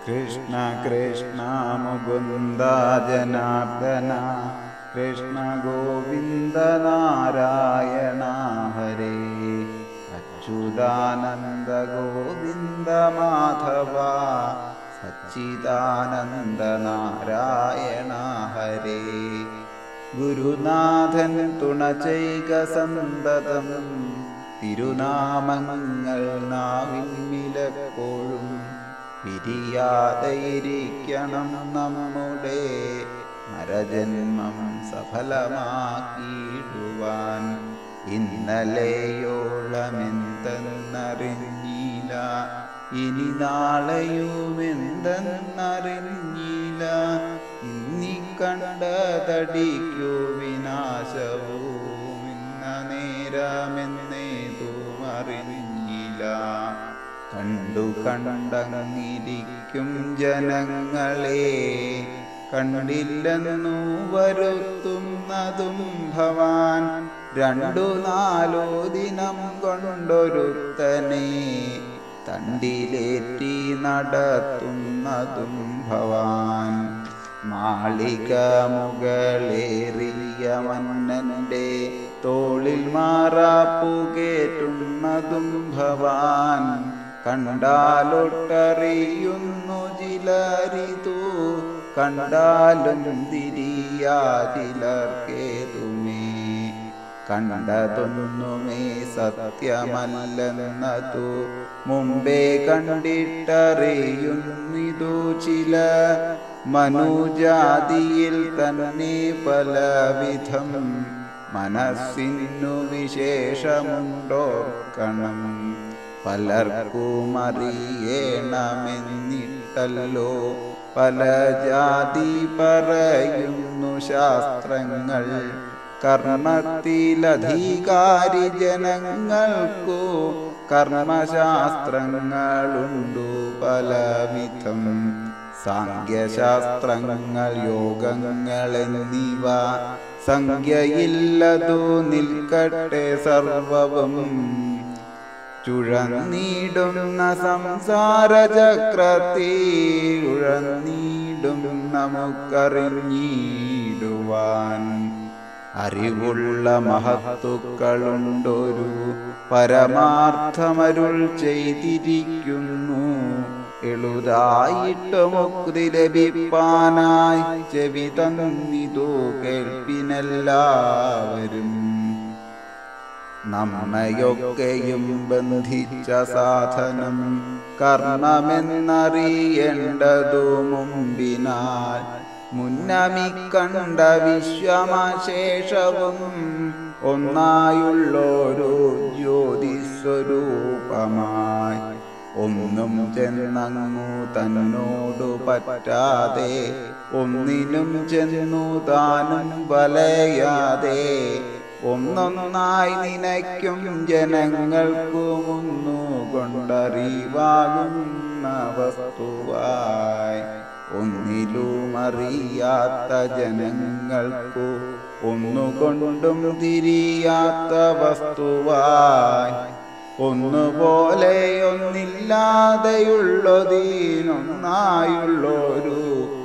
കൃഷ്ണ കൃഷ്ണ മുകുന്ദ ജനാർദ്ദന കൃഷ്ണ ഗോവിന്ദ നാരായണ ഹരേ അച്യുതാനന്ദ ഗോവിന്ദ മാധവ സച്ചിദാനന്ദ നാരായണ ഹരേ ഗുരുനാഥൻ തുണ ചെയ്ക സന്തതം തിരുനാമങ്ങൾ നാവിന്മിലപ്പോഴും പിരിയാതെയിരിക്കണം നമ്മുടെ നരജന്മം സഫലമാക്കിയിടുവാൻ ഇന്നലെയോളമെന്തെന്നറിഞ്ഞില്ല ഇനി നാളെയുമെന്തെന്നറിഞ്ഞില്ല ഇന്നി കണ്ടതടിക്കു വിനാശവും ഇന്ന നേരമെന്നേതും അറിഞ്ഞില്ല കണ്ടു കണ്ടങ്ങിരിക്കും ജനങ്ങളെ കണ്ടില്ലെന്നു വരുത്തുന്നതും ഭവാൻ രണ്ടു നാലോ ദിനം കൊണ്ടൊരുത്തനെ തണ്ടിലേറ്റി നടത്തുന്നതും ഭവാൻ മാളിക മുകളേറിയ മന്നന്റെ തോളിൽ മാറാപ്പു കേറ്റുന്നതും ഭവാൻ കണ്ടാലൊട്ടറിയുന്നു ചിലരിതു കണ്ടാലും തിരിയാ ചിലർക്കേതുമേ കണ്ടതൊന്നുമേ സത്യമല്ലെന്നതു മുമ്പേ കണ്ടിട്ടറിയുന്നിതു ചില മനുജാതിയിൽ തന്നെ പലവിധം മനസ്സിനു വിശേഷമുണ്ടോർക്കണം പലർക്കും അറിയണമെന്നിട്ടല്ലോ പല ജാതി പറയുന്നു ശാസ്ത്രങ്ങൾ കർമ്മത്തിലധികാരി ജനങ്ങൾക്കു കർമ്മശാസ്ത്രങ്ങളുണ്ടു പലവിധം സാഖ്യശാസ്ത്രങ്ങൾ യോഗങ്ങൾ എന്നിവ സംഖ്യയില്ലതു നിൽക്കട്ടെ സർവവും ചുഴന്നീടുന്ന സംസാരചക്രത്തെ ഉഴന്നീടും നമുക്കറിഞ്ഞിടുവാൻ അറിവുള്ള മഹത്തുക്കളുണ്ടൊരു പരമാർത്ഥമരുൾ ചെയ്തിരിക്കുന്നു എളുതായിട്ട് മുക്തി ലഭിപ്പാനായി ചെവി തന്നിതു കേൾപ്പിനെല്ലാവരും നമ്മയൊക്കെയും ബന്ധിച്ച സാധനം കർമ്മമെന്നറിയേണ്ടതു മുമ്പിനാൽ മുന്നമി കണ്ട വിശ്വമശേഷവും ഒന്നായുള്ളൊരു ജ്യോതിസ്വരൂപമായി ഒന്നും ചെന്നങ്ങു തന്നോടു പറ്റാതെ ഒന്നിനും ചെന്നു താനും വലയാതെ ഒന്നൊന്നായി നിനയ്ക്കും ജനങ്ങൾക്കു മുന്നു കൊണ്ടറിവാകുന്ന വസ്തുവായി ഒന്നിലും അറിയാത്ത ജനങ്ങൾക്കു ഒന്നുകൊണ്ടും തിരിയാത്ത വസ്തുവായി ഒന്നുപോലെ ഒന്നില്ലാതെയുള്ളതീനൊന്നായുള്ളൊരു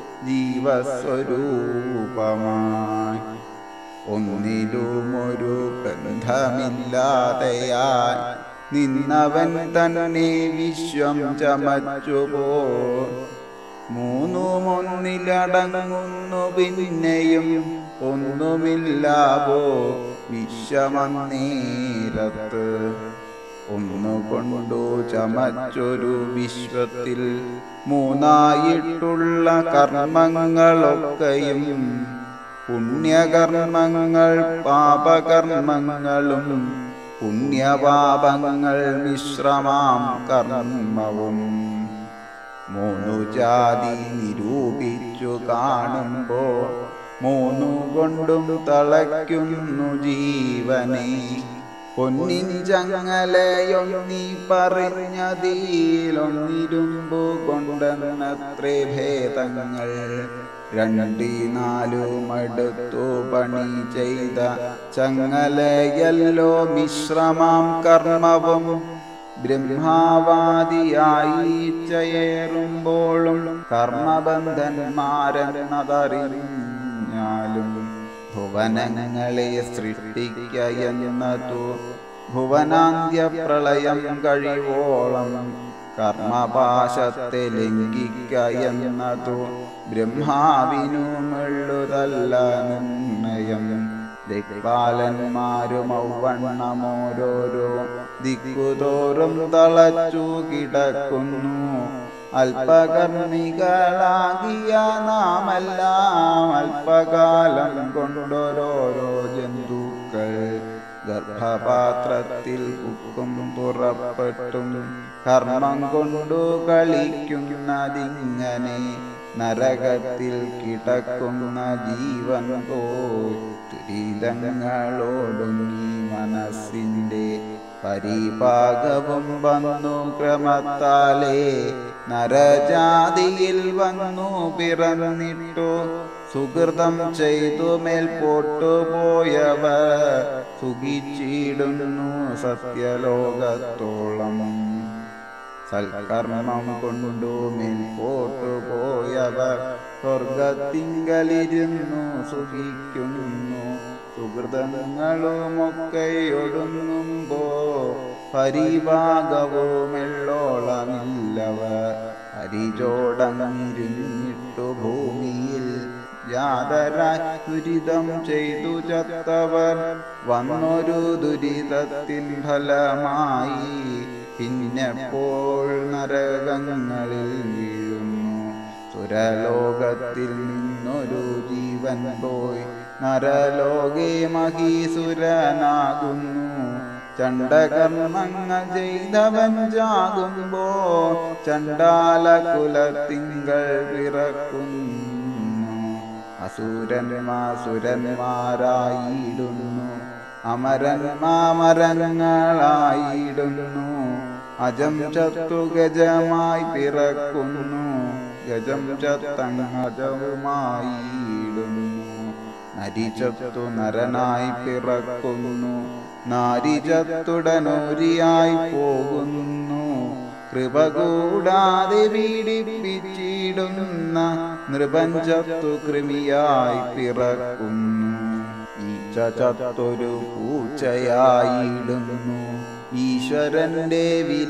ജീവസ്വരൂപമായി ഒന്നിലുമൊരു ബന്ധമില്ലാതെയായി നിന്നവൻ തന്നെ വിശ്വം ചമച്ചുപോ മൂന്നുമൊന്നിലടങ്ങുന്നു പിന്നെയും ഒന്നുമില്ലാവോ വിശ്വമന്നേരത്ത് ഒന്നുകൊണ്ടു ചമച്ചൊരു വിശ്വത്തിൽ മൂന്നായിട്ടുള്ള കർമ്മങ്ങളൊക്കെയും പുണ്യകർമ്മങ്ങൾ പാപകർമ്മങ്ങളും പുണ്യപാപങ്ങൾ മിശ്രമാം കർമ്മവും മൂന്നു ജാതി നിരൂപിച്ചു കാണുമ്പോൾ മൂന്നു കൊണ്ടും തളയ്ക്കുന്നു ജീവനെ പൊന്നിൻ ചങ്ങലയൊന്നി പറഞ്ഞതിലൊന്നിരുമ്പു കൊണ്ടെന്നത്രേ ഭേദങ്ങൾ രണ്ടി നാലുമടുത്തു പണി ചെയ്ത ചങ്ങലയല്ലോ മിശ്രമാം കർമ്മവും ബ്രഹ്മാവാദിയായി ചയേറുമ്പോഴും കർമ്മബന്ധന്മാരെന്നതറിഞ്ഞാലും ഭുവനങ്ങളെ സൃഷ്ടിക്ക എന്നതു ഭുവനാന്ത്യ പ്രളയം കഴിവോളം കർമ്മപാശത്തെ ലംഘിക്ക എന്നതു ബ്രഹ്മാവിനു മെള്ളുതല്ല നിർണയം ദിക്പാലന്മാരും ഔവണ്ണമോരോരോ ദിക്കുതോറും തളച്ചു കിടക്കുന്നു അല്പകർമ്മികളാകിയ നാമെല്ലാം അല്പകാലം കൊണ്ടോരോരോ ജന്തുക്കൾ ഗർഭപാത്രത്തിൽ ഉക്കും പുറപ്പെട്ടും കർമ്മം കൊണ്ടു കളിക്കുന്നതിങ്ങനെ നരകത്തിൽ കിടക്കുന്ന ജീവൻ പോയി ദുരിതങ്ങളോടുങ്ങി മനസ്സിൻ്റെ പരിപാകവും വന്നു ക്രമത്താലേ നരജാതിയിൽ വന്നു പിറന്നിട്ടു സുഹൃതം ചെയ്തു മേൽപോട്ടുപോയവർ സുഖിച്ചിടുന്നു സത്യലോകത്തോളം സൽക്കർമ്മം കൊണ്ടു മേൽപോട്ടു പോയവർ സ്വർഗത്തിങ്കലിരുന്നു സുഖിക്കുന്നു സുഹൃതങ്ങളുമൊക്കെയൊടുങ്ങുമ്പോ പരിഭാഗവുമെള്ളോളമില്ലവർ ഹരിചോടങ്ങിരുന്നിട്ടു ഭൂമിയിൽ യാതരായി ദുരിതം ചെയ്തു ചത്തവർ വന്നൊരു ദുരിതത്തിൻ ഫലമായി പിന്നെപ്പോൾ നരകങ്ങളിൽ വീഴുന്നു സുരലോകത്തിൽ നിന്നൊരു ജീവൻ പോയി നരലോകെ മഹീസുരനാകുന്നു ചണ്ടകർമ്മങ്ങൾ ചെയ്തവൻ ജാകുമ്പോ ചണ്ടാല കുലത്തിങ്കൾ പിറക്കുന്നു അസുരന്മാസുരന്മാരായിടുന്നു അമരന്മാമരങ്ങളായിടുന്നു അജം ചത്തു ഗജമായി പിറക്കുന്നു ഗജം ചത്തങ്ങജവുമായിടുന്നു നരിചത്തു നരനായി പിറക്കുന്നു നാരിചത്തുടനൂരിയായി പോകുന്നു കൃപ കൂടാതെ പീഡിപ്പിച്ചിടുന്ന നൃപഞ്ചത്തു കൃമിയായി പിറക്കുന്നു ഈച്ച ചത്തൊരു പൂച്ചയായിടുന്നു ഈശ്വരന്റെ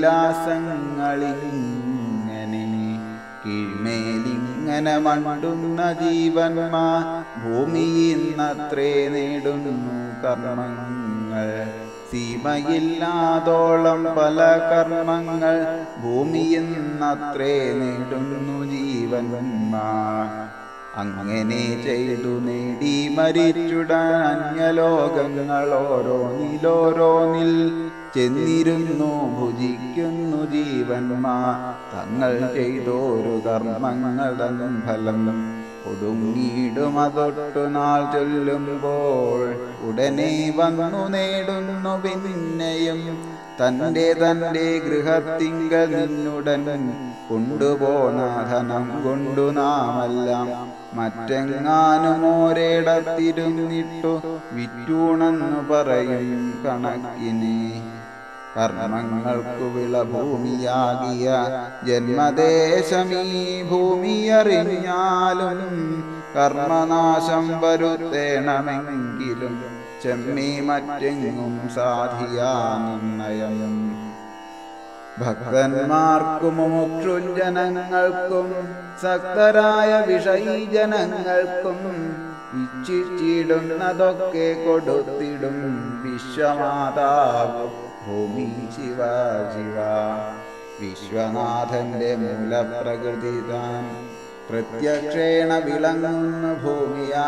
വിലാസങ്ങളിങ്ങനെ കീഴ്മേലിങ്ങനെ മണ്ടുന്ന ജീവന്മാ ഭൂമിയിന്നത്രേ നേടുന്നു കർമ്മങ്ങൾ സീമയില്ലാതോളം പല കർമ്മങ്ങൾ ഭൂമിയിന്നത്രേ നേടുന്നു ജീവന്മാർ അങ്ങനെ ചെയ്തു നേടി മരിച്ചുടൻ അന്യലോകങ്ങൾ ഓരോന്നിലോരോന്നിൽ ചെന്നിരുന്നു ഭുജിക്കുന്നു ജീവന്മാർ തങ്ങൾ ചെയ്തോരു കർമ്മങ്ങൾ തൻ ഫലം ഒടുങ്ങിയിടും അതൊട്ടു നാൾ ചൊല്ലുമ്പോൾ ഉടനെ വന്നു നേടുന്നു പിന്നെയും തന്റെ തന്റെ ഗൃഹത്തിങ്കൽ നിന്നുടൻ കൊണ്ടുപോന്ന ധനം കൊണ്ടു നാമെല്ലാം മറ്റെങ്ങാനും ഓരിടത്തിരുന്നിട്ടു വിറ്റൂണെന്നു പറയും കണക്കിനെ കർമ്മങ്ങൾക്കു വിളഭൂമിയാകിയ ജന്മദേശമീ ഭൂമിയറിഞ്ഞാലും കർമ്മനാശം വരുത്തേണമെങ്കിലും ചെമ്മി മറ്റെങ്ങും സാധിയാ നിർണയം ഭക്തന്മാർക്കും മുക്ഷുജനങ്ങൾക്കും സക്തരായ വിഷയീജനങ്ങൾക്കും ഇച്ഛിച്ചിടുന്നതൊക്കെ കൊടുത്തിടും വിശ്വമാതാവ് ഭൂമി ശിവ ശിവ വിശ്വനാഥന്റെ മൂലപ്രകൃതി താൻ പ്രത്യക്ഷേണ വിളങ്ങുന്ന ഭൂമിയാ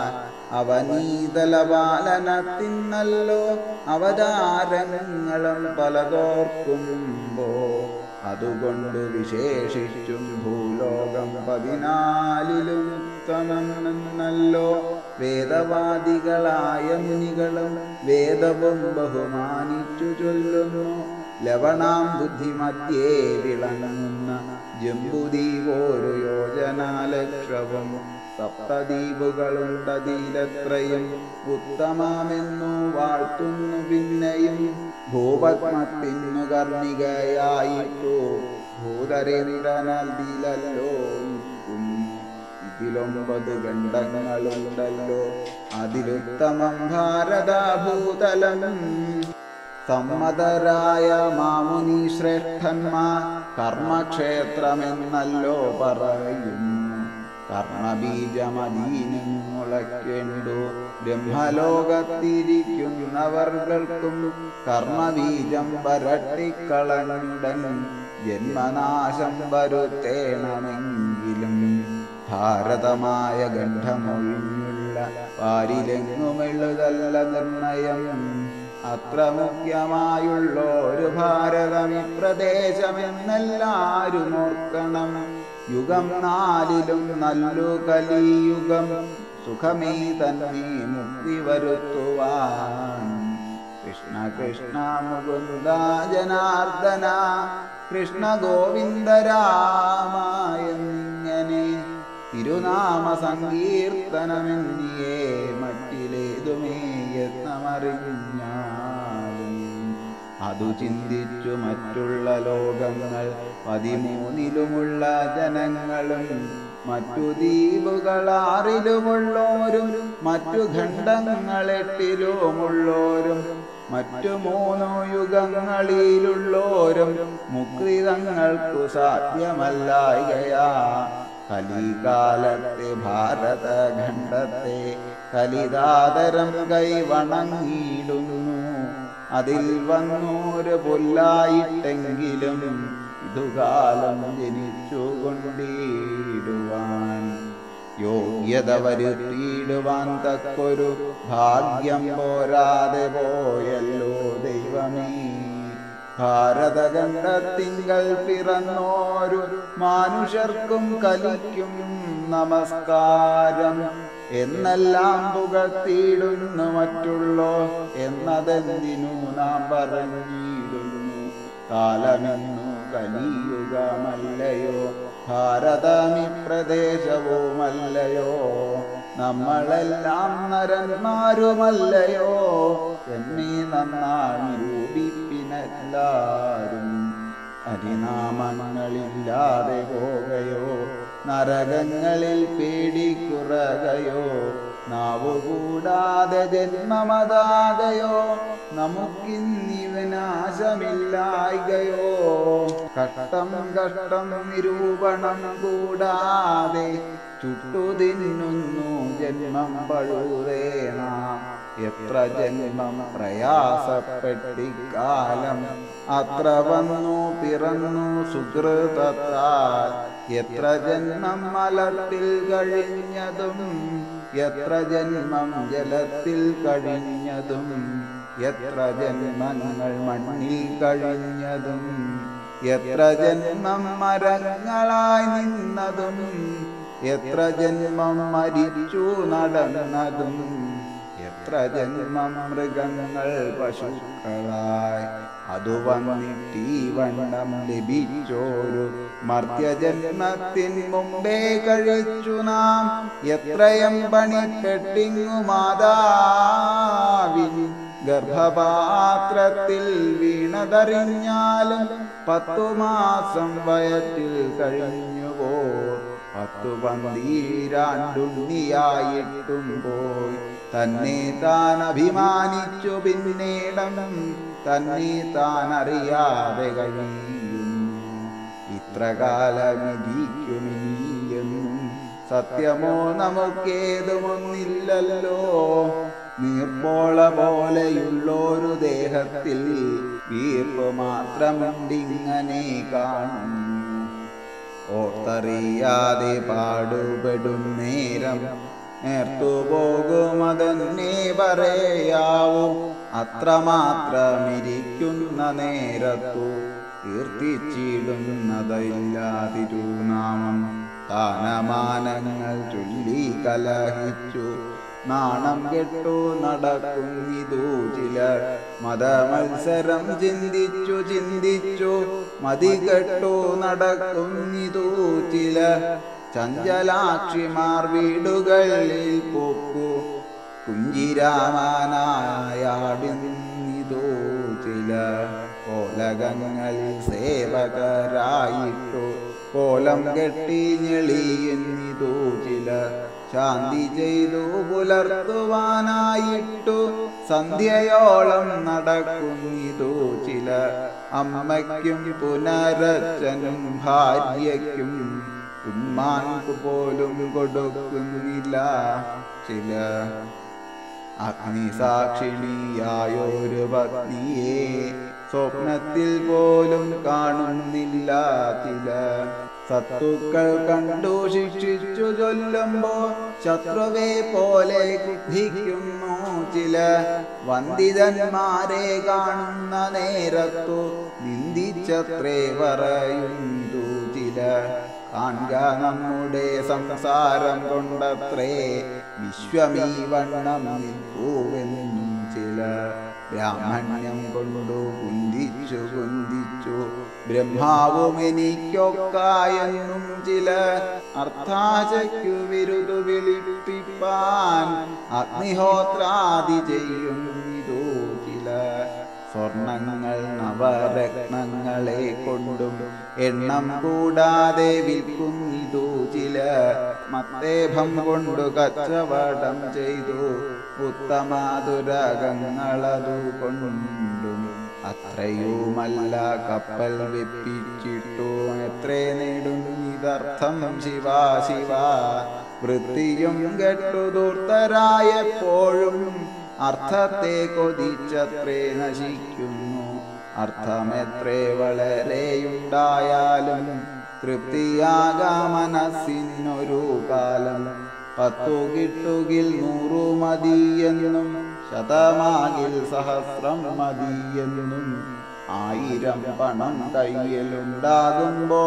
അവനീതലപാലനത്തിന്നല്ലോ അവതാരങ്ങളും പലതോർക്കുമ്പോ അതുകൊണ്ട് വിശേഷിച്ചും ഭൂലോകം പതിനാലിലും ഉത്തമെന്നല്ലോ വേദവാദികളായ മുനികളും വേദവും ബഹുമാനിച്ചു ചൊല്ലുന്നു ലവണാം ബുദ്ധിമധ്യേ വിളങ്ങുന്ന ജംബുദീപോരു യോജനാലക്ഷവും സപ്തദ്വീപുകളുണ്ടതിലെത്രയും ഉത്തമമെന്നു വാഴ്ത്തുന്നു പിന്നെയും ഭൂപത്മത്തിനു കർണികയായിട്ടു ഭൂതരേന്ദ്രനദിലല്ലോ നിൽക്കുന്നു ഇതിലൊമ്പത് ഖണ്ഡങ്ങളുണ്ടല്ലോ അതിലുത്തമം ഭാരതഭൂതലം സമ്മതരായ മാമുനി ശ്രേഷ്ഠന്മാർ കർമ്മക്ഷേത്രമെന്നല്ലോ പറയുന്നു കർമ്മബീജമദീനും മുളയ്ക്കേണ്ടു ബ്രഹ്മലോകത്തിരിക്കുന്നവർക്കും കർമ്മബീജം വരട്ടിക്കളഞ്ഞുടൻ ജന്മനാശം വരുത്തേണമെങ്കിലും ഭാരതമായ ഗണ്ഡമൊഴിഞ്ഞുള്ള പാരിലെങ്ങുമെഴുതല്ല നിർണയം അത്ര മുഖ്യമായുള്ള ഒരു ഭാരതം ഈ പ്രദേശമെന്നെല്ലാരും ഓർക്കണം യുഗം നാലിലും നല്ലു കലിയുഗം സുഖമേ തന്നെ മുക്തി വരുത്തുവാൻ കൃഷ്ണ കൃഷ്ണ മുകുന്ദ ജനാർദ്ദന കൃഷ്ണ ഗോവിന്ദ രാമ എന്നിങ്ങനെ തിരുനാമ സങ്കീർത്തനമെന്നിയേ മറ്റിലേതുമേ യത്നമറിഞ്ഞാലും അതു ചിന്തിച്ചു മറ്റുള്ള ലോകങ്ങൾ പതിമൂന്നിലുമുള്ള ജനങ്ങളും മറ്റു ദ്വീപുകളാറിലുമുള്ളോരും മറ്റു ഖണ്ഡങ്ങളെട്ടിലുമുള്ളോരും മറ്റു മൂന്നു യുഗങ്ങളിലുള്ളോരും മുക്തിതങ്ങൾക്കു സാധ്യമല്ലായകയാ കലികാലത്തെ ഭാരതഖണ്ഡത്തെ കലിതാതരം കൈവണങ്ങിയിടുന്നു അതിൽ വന്നൂര് പുല്ലായിട്ടെങ്കിലും ഇതുകാലം ജനിച്ചു കൊണ്ടിടുവാൻ യോഗ്യത വരുത്തിയിടുവാൻ തക്കൊരു ഭാഗ്യം പോരാതെ പോയല്ലോ ദൈവമേ ഭാരതഖണ്ഡത്തിങ്കൽ പിറന്നോരു മാനുഷർക്കും കലിക്കും നമസ്കാരം എന്നെല്ലാം പുകത്തിയിടുന്നു മറ്റുള്ളോ എന്നതെന്തിനു നാം പറഞ്ഞിടുന്നു കാലമെന്നു കലിയുഗമല്ലയോ ഭാരതമി പ്രദേശവുമല്ലയോ നമ്മളെല്ലാം നരന്മാരുമല്ലയോ എന്നെ നന്നായി രൂപിപ്പിനെല്ലാരും ഹരിനാമങ്ങളില്ലാതെ പോകയോ നരകങ്ങളിൽ പേടിക്കുറകയോ നാവുകൂടാതെ ജന്മമതാകയോ നമുക്കിന്നിവനാശമില്ലായികയോ കഷ്ടം കഷ്ടം നിരൂപണം കൂടാതെ ചുട്ടുതിന്നുന്നു ജന്മം പഴുതേ നാം എത്ര ജന്മം പ്രയാസപ്പെട്ടിക്കാലം അത്ര വന്നു പിറന്നു സുഹൃതത്താൽ എത്ര ജന്മം മലത്തിൽ കഴിഞ്ഞതും എത്ര ജന്മം ജലത്തിൽ കഴിഞ്ഞതും എത്ര ജന്മങ്ങൾ മണ്ണിൽ കഴിഞ്ഞതും എത്ര ജന്മം മരങ്ങളായി നിന്നതും എത്ര ജന്മം മരിച്ചു നടന്നതും എത്ര ജന്മം മൃഗങ്ങൾ പശുക്കളായി അതു വന്നിട്ടീ വണ്ണം ലഭിച്ചോരു മർത്യജന്മത്തിൻ മുമ്പേ കഴിച്ചു നാം എത്രയും പണിപ്പെട്ടിങ്ങു മാതാവിൻ ഗർഭപാത്രത്തിൽ വീണതറിഞ്ഞാലും പത്തു മാസം വയറ്റിൽ കഴിഞ്ഞുവോ പത്തു പന്തീരാണ്ടുണ്ണിയായിട്ടും പോയി തന്നെ താൻ അഭിമാനിച്ചു പിന്നീടം തന്നെ താൻ അറിയാതെ കഴിയുന്നു ഇത്ര കാലമിരിക്കുമിനിയെന്നും സത്യമോ നമുക്കേതുമൊന്നില്ലല്ലോ നീർപ്പോള പോലെയുള്ളൊരു ദേഹത്തിൽ വീർപ്പ് മാത്രമുണ്ടിങ്ങനെ കാണുന്നു ഓർത്തറിയാതെ പാടുപെടും നേരം നേർത്തു പോകുമതെന്നെ പറയാവൂ അത്രമാത്രമിരിക്കുന്ന നേരത്തു കീർത്തിച്ചിടുന്നതില്ലാതിരുനാമം താനമാനങ്ങൾ ചൊല്ലി കലഹിച്ചു നാണം കെട്ടു നടക്കുന്നിതു ചിലർ മതമത്സരം ചിന്തിച്ചു ചിന്തിച്ചു മതി കെട്ടു നടക്കുന്നിതു ചിലർ ചഞ്ചലാക്ഷിമാർ വീടുകളിൽ പോക്കു കുഞ്ചിരാമാനായാടുന്നിതോ ചില കോലകങ്ങളിൽ സേവകരായിട്ടു കോലം കെട്ടി ഞെളിയുന്നിതോ ചില ശാന്തി ചെയ്തു പുലർത്തുവാനായിട്ടു സന്ധ്യയോളം നടക്കുന്നിതോ ചില അമ്മയ്ക്കും പുനരച്ചനും ഭാര്യയ്ക്കും ഉന്മാൻകു പോലും കൊടുക്കുന്നില്ല ചില അഗ്നിസാക്ഷിണിയായൊരു പത്നിയെ സ്വപ്നത്തിൽ പോലും കാണുന്നില്ല ചില സത്തുക്കൾ കണ്ടു ശിക്ഷിച്ചു ചൊല്ലുമ്പോ ശത്രുവെ പോലെ ബുദ്ധിക്കുന്നു ചില വന്ദിതന്മാരെ കാണുന്ന നേരത്തു നിന്ദിച്ചത്രേ പറയുന്നു ചില കാൺക നമ്മുടെ സംസാരം കൊണ്ടത്രേ വിശ്വമീ വണ്ണം നിൽപ്പൂവെന്നും ചില ബ്രാഹ്മണ്യം കൊണ്ടു കുന്തിച്ചു കുന്തിച്ചു ബ്രഹ്മാവും എനിക്കൊക്കായെന്നും ചില അർത്ഥാശയ്ക്കു വിരുദു വിളിപ്പിപ്പാൻ അഗ്നിഹോത്രാദി ചെയ്യുന്നിതോ ചില സ്വർണങ്ങൾ നവരത്നങ്ങളെ കൊണ്ടും എണ്ണം കൂടാതെ വിൽക്കുന്നിതു ചില മത്തേഭം കൊണ്ടു കച്ചവടം ചെയ്തു ഉത്തമാതുരകങ്ങളതു കൊണ്ടും അത്രയുമല്ല കപ്പൽ വെപ്പിച്ചിട്ടു എത്രേ നേടും ഇതർത്ഥം ശിവ ശിവ വൃത്തിയും കെട്ടു ദൂർത്തരായപ്പോഴും അർത്ഥത്തെ കൊതിച്ചത്രേ നശിക്കുന്നു അർത്ഥമെത്രേ വളരെയുണ്ടായാലും തൃപ്തിയാക മനസ്സിനൊരു കാലം പത്തു കിട്ടുകിൽ നൂറു മതിയെന്നും ശതമാകിൽ സഹസ്രം മതിയെന്നും ആയിരം പണം കയ്യിലുണ്ടാകുമ്പോ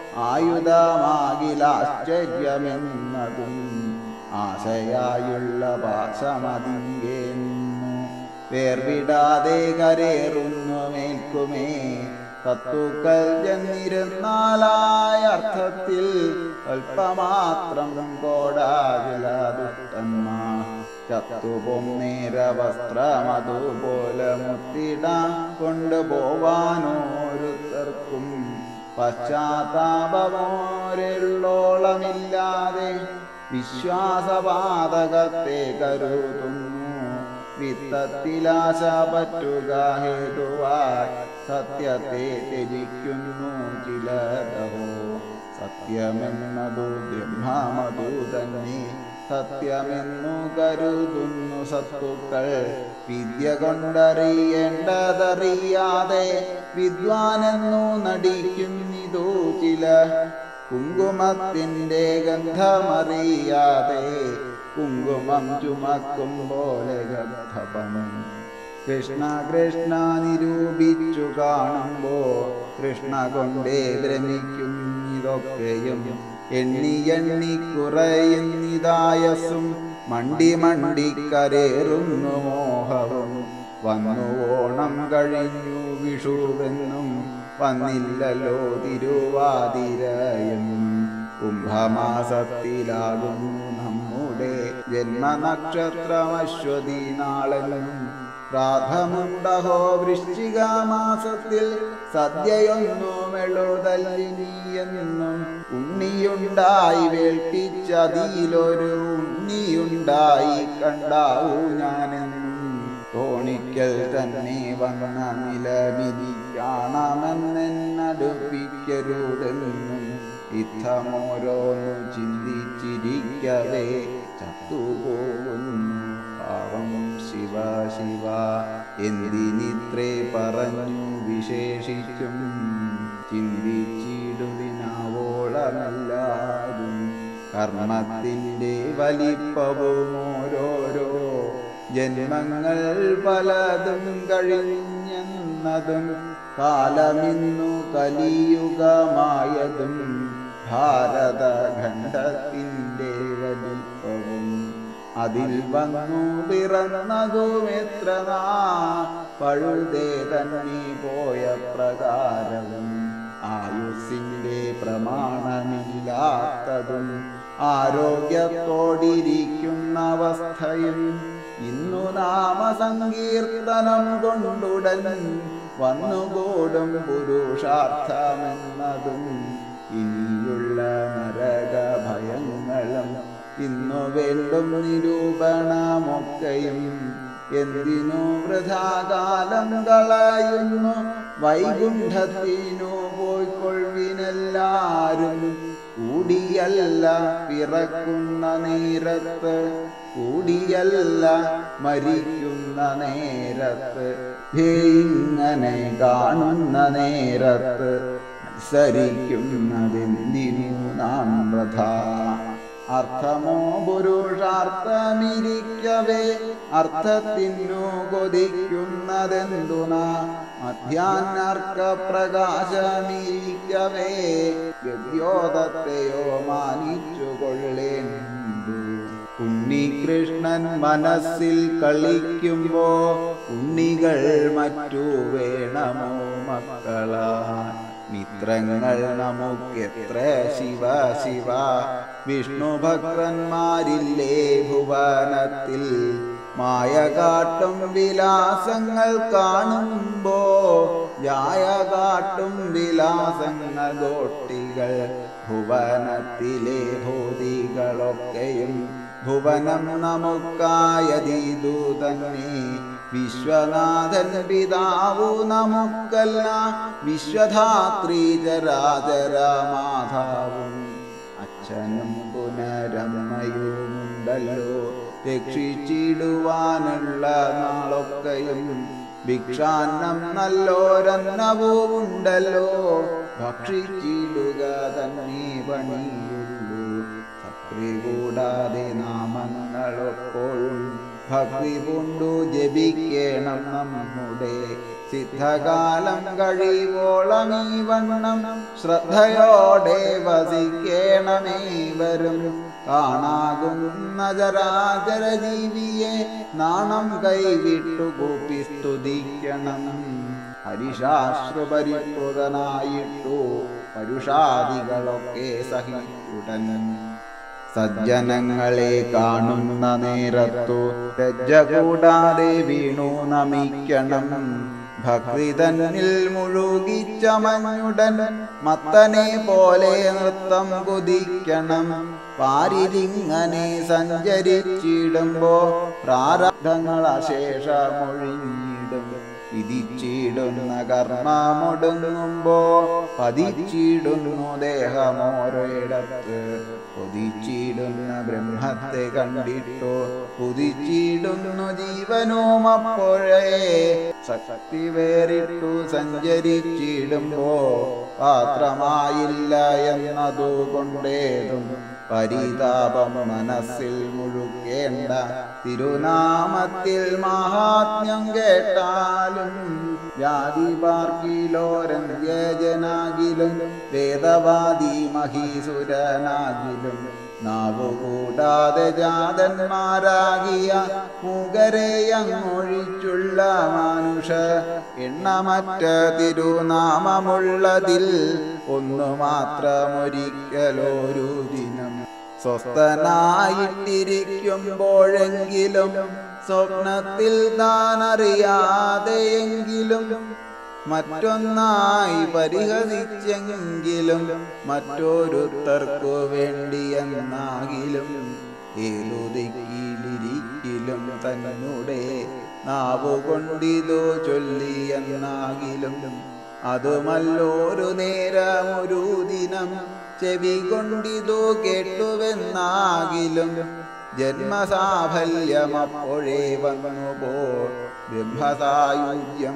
ആയുധമാകിലാശ്ചര്യമെന്നതും ആശയായുള്ള പാശമതിങ്കേന്നു വേർവിടാതെ കരേറുന്നു മേൽക്കുമേ സത്തുക്കൾ ജന്നിരുന്നാലായ അർത്ഥത്തിൽ അല്പമാത്രം കോടാചിലതുത്തന്മാ ചത്തുപൊന്നേര വസ്ത്രമതുപോലെ മുത്തിടാൻ കൊണ്ടുപോവാനോരുത്തർക്കും പശ്ചാത്താപമോരുള്ളോളമില്ലാതെ വിശ്വാസപാതകത്തെ കരുതുന്നു വിത്തത്തിലാശ പറ്റുക ഹേതുവായി സത്യത്തെ ത്യജിക്കുന്നു ചിലതോ സത്യമെന്നതു ബ്രഹ്മമതു തന്നെ സത്യമെന്നു കരുതുന്നു സത്തുക്കൾ വിദ്യ കൊണ്ടറിയേണ്ടതറിയാതെ വിദ്വാനെന്നു നടിക്കുന്നിതോ ചില കുങ്കുമത്തിൻ്റെ ഗന്ധമറിയാതെ കുങ്കുമം ചുമക്കും പോലെ ഗന്ധപം കൃഷ്ണ കൃഷ്ണ നിരൂപിച്ചു കാണുമ്പോ കൃഷ്ണ കൊണ്ടേ ഭ്രമിക്കുന്നിതൊക്കെയും എണ്ണി എണ്ണി കുറയുന്നിതായസും മണ്ടി മണ്ടി കരേറുന്നു മോഹവും വന്നു ഓണം കഴിഞ്ഞു വിഷുവെന്നും വന്നില്ലല്ലോ തിരുവാതിരയെന്നും കുംഭമാസത്തിലാകുന്നു നമ്മുടെ ജന്മനക്ഷത്രമശ്വതി നാളെന്നും പ്രാഥമുണ്ടഹോ വൃശ്ചിക മാസത്തിൽ സദ്യയൊന്നു മെളുതല്ലിനിയെന്നും ഉണ്ണിയുണ്ടായി വേൾപ്പിച്ചതിലൊരു ഉണ്ണിയുണ്ടായി കണ്ടാവൂ ഞാനെന്നും തോണിക്കൽ തന്നെ വന്ന നിലവിധിക്കാണമെന്നെന്നടുപ്പിക്കരുതെന്നും ഇത്തമോരോന്നു ചിന്തിച്ചിരിക്കവേ ചത്തുപോകുന്നു പാവം ശിവ ശിവ എന്തിനിത്രേ പറഞ്ഞു വിശേഷിച്ചും ചിന്തിച്ചിടുവിനാവോളമെല്ലാരും കർമ്മത്തിൻ്റെ വലിപ്പവും ഓരോരോ ജന്മങ്ങൾ പലതും കഴിഞ്ഞെന്നതും കാലമിന്നു കലിയുഗമായതും ഭാരതഖണ്ഡത്തിൻ്റെ വലിപ്പവും അതിൽ വന്നു പിറന്നതും എത്ര നാ പഴുതേ തന്നെ പോയ പ്രകാരവും ആയു ആയുസ്സിൻ്റെ പ്രമാണമില്ലാത്തതും ആരോഗ്യത്തോടിരിക്കുന്ന അവസ്ഥയും ഇന്നു നാമസങ്കീർത്തനം കൊണ്ടുടൻ വന്നുകൂടും പുരുഷാർത്ഥമെന്നതും ഇനിയുള്ള നരക ഭയങ്ങളും ഇന്നു വേണ്ടും നിരൂപണമൊക്കെയും എന്തിനു വൃഥാകാലം കളയുന്നു വൈകുണ്ഠത്തിനു പോയിക്കൊള്ളിനെല്ലാരും കൂടിയല്ല പിറക്കുന്ന നേരത്ത് കൂടിയല്ല മരിക്കുന്ന നേരത്ത് ഹേ ഇങ്ങനെ കാണുന്ന നേരത്ത് മത്സരിക്കുന്നതെന്തിനു നാം വൃഥ അർത്ഥമോ പുരുഷാർത്ഥമിരിക്കവേ അർത്ഥത്തിനു കൊതിക്കുന്നതെന്തുന മധ്യാന്നർക്ക പ്രകാശമിരിക്കവേ ഗദ്യോദത്തെയോ മാനിച്ചു കൊള്ളേണ്ടു ഉണ്ണികൃഷ്ണൻ മനസ്സിൽ കളിക്കുമ്പോ ഉണ്ണികൾ മറ്റു വേണമോ മക്കളാ മിത്രങ്ങൾ നമുക്കെത്ര ശിവ ശിവ വിഷ്ണു ഭക്തന്മാരില്ലേ ഭുവനത്തിൽ മായ കാട്ടും വിലാസങ്ങൾ കാണുമ്പോ ജായ കാട്ടും വിലാസങ്ങൾ ഗോട്ടികൾ ഭുവനത്തിലെ ഭൂതികളൊക്കെയും ഭുവനം നമുക്കായതീതു തന്നെ വിശ്വനാഥൻ പിതാവു നമുക്കല്ല വിശ്വധാത്രി ചരാചരമാധാവും അച്ഛനും പുനരമ്മയുമുണ്ടല്ലോ രക്ഷിച്ചിടുവാനുള്ള നാളൊക്കെയും ഭിക്ഷാന്നം നല്ലോരന്നവുമുണ്ടല്ലോ ഭക്ഷിച്ചിടുക തന്നെ പണിയുള്ളൂ സത്രി കൂടാതെ നാമങ്ങളെപ്പോഴും ഭക്തി കൊണ്ടു ജപിക്കണം നമ്മുടെ സിദ്ധകാലം കഴിവോളം ഈ വണ്ണം ശ്രദ്ധയോടെ വസിക്കണമേ വരും കാണാകുന്ന ചരാചര ജീവിയെ നാണം കൈവിട്ടു കൂപ്പി സ്തുതിക്കണം ഹരിശാസ്ത്ര പരിപൂതനായിട്ടു പരുഷാദികളൊക്കെ സഹിച്ചുടൻ സജ്ജനങ്ങളെ കാണുന്ന നേരത്തു ലജ്ജ കൂടാതെ വീണു നമിക്കണം ഭക്തി തന്നിൽ മുഴുകിച്ചമഞ്ഞുടൻ മത്തനെ പോലെ നൃത്തം കുതിക്കണം പാരിലിങ്ങനെ സഞ്ചരിച്ചിടുമ്പോ പ്രാരബ്ധങ്ങൾ അശേഷമൊഴിഞ്ഞിടും വിധിച്ചിടുന്ന കർമ്മമൊടുങ്ങുമ്പോ പതിച്ചിടുന്നു ദേഹമോരയിടത്ത് കൊതിച്ചിടുന്ന ബ്രഹ്മത്തെ കണ്ടിട്ടോ കുതിച്ചിടുന്നു ജീവനും അപ്പോഴേ ശക്തി വേറിട്ടു സഞ്ചരിച്ചിടുമ്പോ പാത്രമായില്ല എന്നതുകൊണ്ടേതും പരിതാപം മനസ്സിൽ മുഴുകേണ്ട തിരുനാമത്തിൽ മഹാത്മ്യം കേട്ടാലും ജാതി പാർക്കിലോരന്ത്യജനാകിലും വേദവാദി മഹീസുരനാകിലും നാവുകൂടാതെ ജാതന്മാരാകിയ മുഖരെയങ്ങൊഴിച്ചുള്ള മാനുഷ എണ്ണമറ്റ തിരുനാമമുള്ളതിൽ ഒന്നു മാത്രമൊരിക്കലൊരു ദിനം സ്വസ്ഥനായിട്ടിരിക്കുമ്പോഴെങ്കിലും സ്വപ്നത്തിൽ താൻ അറിയാതെയെങ്കിലും മറ്റൊന്നായി പരിഹസിച്ചെങ്കിലും മറ്റൊരുത്തർക്കു വേണ്ടിയെന്നാകിലും ഏതു ദിക്കിലിരിക്കിലും തന്നെ നാവുകൊണ്ടിതു ചൊല്ലിയെന്നാകിലും അതുമല്ലോരു നേരമൊരു ദിനം ചെവി കൊണ്ടിതു കേട്ടുവെന്നാകിലും ജന്മസാഫല്യം അപ്പോഴേ വന്നുപോ ബ്രഹ്മസായുജ്യം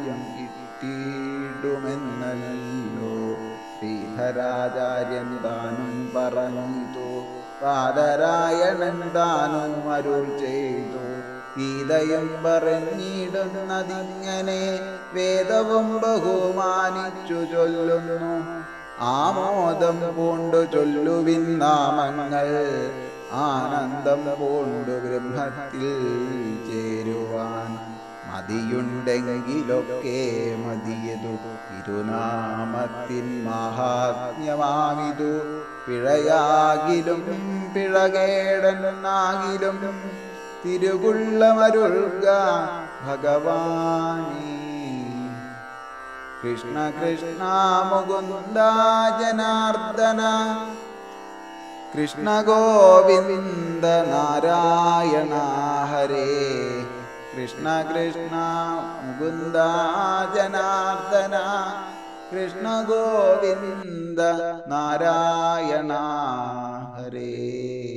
കിട്ടിയിടുമെന്നല്ലോ ശ്രീധരാചാര്യൻ താനും പറഞ്ഞിതു പാദരായണൻ താനും അരുൾ ചെയ്തു ഗീതയും പറഞ്ഞിടുന്നതിങ്ങനെ വേദവും ബഹുമാനിച്ചു ചൊല്ലുന്നു ആമോദം പൂണ്ടു ചൊല്ലുവിൻ നാമങ്ങൾ ആനന്ദം പൂണ്ടു ബ്രഹ്മത്തിൽ ചേരുവാൻ മതിയുണ്ടെങ്കിലൊക്കെ മതിയതു തിരുനാമത്തിൻ മഹാത്മ്യമാവിതു പിഴയാകിലും പിഴകേടനാകിലും തിരുകുള്ളമരുൾക ഭഗവാനേ കൃഷ്ണ കൃഷ്ണ മുകുന്ദ ജനാർദ്ദന കൃഷ്ണ ഗോവിന്ദ നാരായണ ഹരേ കൃഷ്ണ കൃഷ്ണ മുകുന്ദ ജനാർദ്ദന കൃഷ്ണ ഗോവിന്ദ നാരായണ ഹരേ